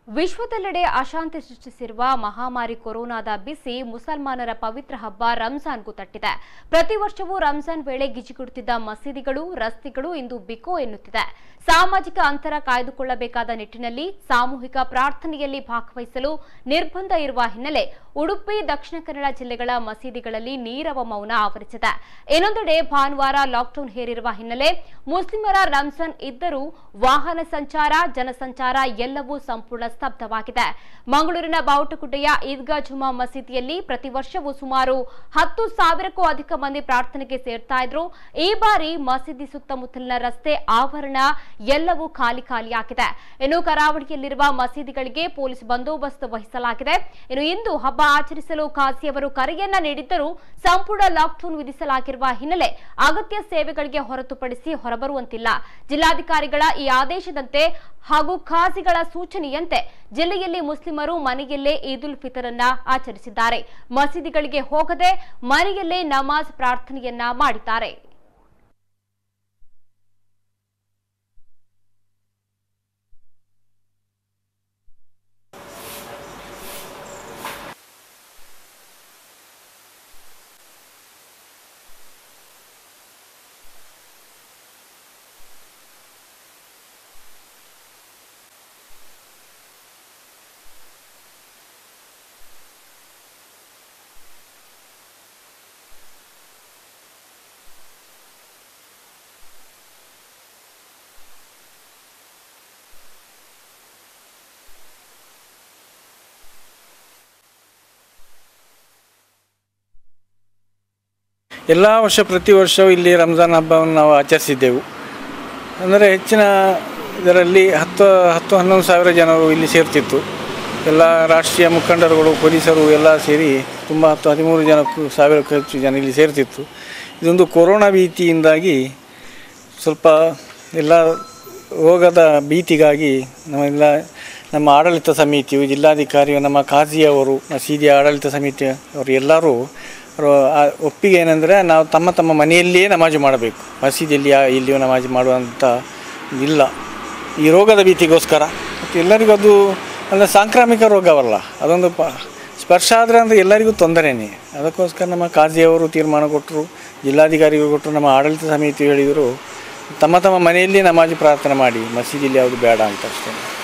ವಿಶ್ವದೆಲ್ಲೆಡೆ ಅಶಾಂತಿ ಸೃಷ್ಟಿಸಿರುವ ಮಹಾಮಾರಿ ಕೊರೋನಾದ ಬಿಸಿ ಮುಸಲ್ಮಾನರ ಪವಿತ್ರ ಹಬ್ಬ ರಂಜಾನ್ಗೂ ತಟ್ಟಿದೆ ಪ್ರತಿ ವರ್ಷವೂ ರಂಜಾನ್ ವೇಳೆ ಗಿಜಿಗುಡುತ್ತಿದ್ದ ಮಸೀದಿಗಳು ರಸ್ತೆಗಳು ಇಂದು ಬಿಕೋ ಎನ್ನುತ್ತಿದೆ ಸಾಮಾಜಿಕ ಅಂತರ ಕಾಯ್ದುಕೊಳ್ಳಬೇಕಾದ ನಿಟ್ಟಿನಲ್ಲಿ ಸಾಮೂಹಿಕ ಪ್ರಾರ್ಥನೆಯಲ್ಲಿ ಭಾಗವಹಿಸಲು ನಿರ್ಬಂಧ ಇರುವ ಹಿನ್ನೆಲೆ ಉಡುಪಿ ದಕ್ಷಿಣ ಕನ್ನಡ ಜಿಲ್ಲೆಗಳ ಮಸೀದಿಗಳಲ್ಲಿ ನೀರವ ಮೌನ ಆವರಿಸಿದೆ ಇನ್ನೊಂದೆಡೆ ಭಾನುವಾರ ಲಾಕ್ಡೌನ್ ಹೇರಿರುವ ಹಿನ್ನೆಲೆ ಮುಸ್ಲಿಮರ ರಂಜಾನ್ ಇದ್ದರೂ ವಾಹನ ಸಂಚಾರ ಜನಸಂಚಾರ ಎಲ್ಲವೂ ಸಂಪೂರ್ಣ ಸ್ತಬ್ಧವಾಗಿದೆ ಮಂಗಳೂರಿನ ಬಾವುಟಗುಡ್ಡೆಯ ಈದ್ಗಾ ಜುಮಾ ಮಸೀದಿಯಲ್ಲಿ ಪ್ರತಿ ವರ್ಷವೂ ಸುಮಾರು ಹತ್ತು ಸಾವಿರಕ್ಕೂ ಅಧಿಕ ಮಂದಿ ಪ್ರಾರ್ಥನೆಗೆ ಸೇರ್ತಾ ಇದ್ರು ಈ ಬಾರಿ ಮಸೀದಿ ಸುತ್ತಮುತ್ತಲಿನ ರಸ್ತೆ ಆವರಣ ಎಲ್ಲವೂ ಖಾಲಿ ಖಾಲಿಯಾಗಿದೆ ಇನ್ನು ಕರಾವಳಿಯಲ್ಲಿರುವ ಮಸೀದಿಗಳಿಗೆ ಪೊಲೀಸ್ ಬಂದೋಬಸ್ತ್ ವಹಿಸಲಾಗಿದೆ ಇನ್ನು ಇಂದು ಹಬ್ಬ ಆಚರಿಸಲು ಖಾಸಿಯವರು ಕರೆಯನ್ನ ನೀಡಿದ್ದರೂ ಸಂಪೂರ್ಣ ಲಾಕ್ಡೌನ್ ವಿಧಿಸಲಾಗಿರುವ ಹಿನ್ನೆಲೆ ಅಗತ್ಯ ಸೇವೆಗಳಿಗೆ ಹೊರತುಪಡಿಸಿ ಹೊರಬರುವಂತಿಲ್ಲ ಜಿಲ್ಲಾಧಿಕಾರಿಗಳ ಈ ಆದೇಶದಂತೆ ಹಾಗೂ ಖಾಸಿಗಳ ಸೂಚನೆಯಂತೆ ಜಿಲ್ಲೆಯಲ್ಲಿ ಮುಸ್ಲಿಮರು ಮನೆಯಲ್ಲೇ ಈದ್ ಉಲ್ ಫಿತರ್ ಅನ್ನ ಆಚರಿಸಿದ್ದಾರೆ ಮಸೀದಿಗಳಿಗೆ ಹೋಗದೆ ಮನೆಯಲ್ಲೇ ನಮಾಜ್ ಪ್ರಾರ್ಥನೆಯನ್ನ ಮಾಡಿದ್ದಾರೆ ಎಲ್ಲ ವರ್ಷ ಪ್ರತಿ ವರ್ಷವೂ ಇಲ್ಲಿ ರಂಜಾನ್ ಹಬ್ಬವನ್ನು ನಾವು ಆಚರಿಸಿದ್ದೆವು ಅಂದರೆ ಹೆಚ್ಚಿನ ಇದರಲ್ಲಿ ಹತ್ತು ಹತ್ತು ಹನ್ನೊಂದು ಸಾವಿರ ಜನರು ಇಲ್ಲಿ ಸೇರ್ತಿತ್ತು ಎಲ್ಲ ರಾಷ್ಟ್ರೀಯ ಮುಖಂಡರುಗಳು ಪೊಲೀಸರು ಎಲ್ಲ ಸೇರಿ ತುಂಬ ಹತ್ತು ಹದಿಮೂರು ಜನಕ್ಕೂ ಸಾವಿರಕ್ಕೂ ಹೆಚ್ಚು ಜನ ಇಲ್ಲಿ ಸೇರ್ತಿತ್ತು ಇದೊಂದು ಕೊರೋನಾ ಭೀತಿಯಿಂದಾಗಿ ಸ್ವಲ್ಪ ಎಲ್ಲ ರೋಗದ ಭೀತಿಗಾಗಿ ನಾವೆಲ್ಲ ನಮ್ಮ ಆಡಳಿತ ಸಮಿತಿಯು ಜಿಲ್ಲಾಧಿಕಾರಿಯು ನಮ್ಮ ಖಾಜಿಯವರು ಮಸೀದಿಯ ಆಡಳಿತ ಸಮಿತಿ ಅವರು ಎಲ್ಲರೂ ಅವರು ಆ ಒಪ್ಪಿಗೆ ಏನಂದರೆ ನಾವು ತಮ್ಮ ತಮ್ಮ ಮನೆಯಲ್ಲಿಯೇ ನಮಾಜು ಮಾಡಬೇಕು ಮಸೀದಿಯಲ್ಲಿ ಯಾ ಎಲ್ಲಿಯೂ ನಮಾಜು ಮಾಡುವಂಥ ಇಲ್ಲ ಈ ರೋಗದ ಭೀತಿಗೋಸ್ಕರ ಮತ್ತು ಎಲ್ಲರಿಗೂ ಅದು ಅಂದರೆ ಸಾಂಕ್ರಾಮಿಕ ರೋಗವಲ್ಲ ಅದೊಂದು ಪ ಸ್ಪರ್ಶ ಆದರೆ ಅಂದರೆ ಎಲ್ಲರಿಗೂ ತೊಂದರೆಯೇ ಅದಕ್ಕೋಸ್ಕರ ನಮ್ಮ ಕಾಜಿಯವರು ತೀರ್ಮಾನ ಕೊಟ್ಟರು ಜಿಲ್ಲಾಧಿಕಾರಿಗಳು ಕೊಟ್ಟರು ನಮ್ಮ ಆಡಳಿತ ಸಮಿತಿ ಹೇಳಿದರು ತಮ್ಮ ತಮ್ಮ ಮನೆಯಲ್ಲಿ ನಮಾಜು ಪ್ರಾರ್ಥನೆ ಮಾಡಿ ಮಸೀದಿಯಲ್ಲಿ ಯಾವುದು ಬೇಡ ಅಂತ ಅಷ್ಟೇ